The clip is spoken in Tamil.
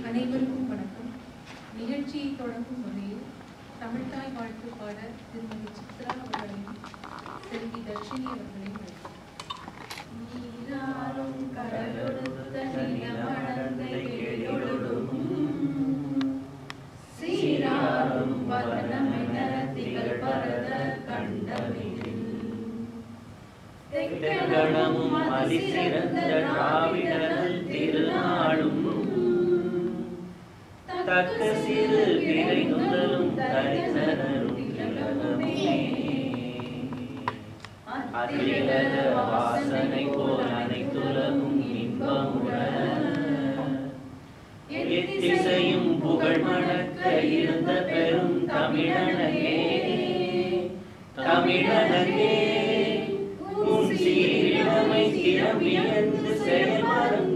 அனைவருக்கும் வணக்கம் நிகழ்ச்சியை தொடங்கும் வகையில் தமிழ்தாய் வாழ்த்து பாட திருமதி சித்ரா அவர்களையும் செல்வி தர்ஷினி அவர்களையும் அழைக்கிறேன். நீராறும் கடலொடுத்த நிலமடந்தை கேளொடும் சீராறும் வதனமென திகழ் பரத கண்டமிழில் தெக்கடமும் அதிசிறந்த திராவிடர்கள் திருநாளும் தக்க சிறு பிறை நுதலும் தரிசனரும் திலகமே அதிலக வாசனை போல் அனைத்துலகும் இன்பமுற எத்திசையும் புகழ் மணக்க இருந்த பெரும் தமிழனகே தமிழனகே உன் சீரிழமை திறமிழந்து செயல்மறந்து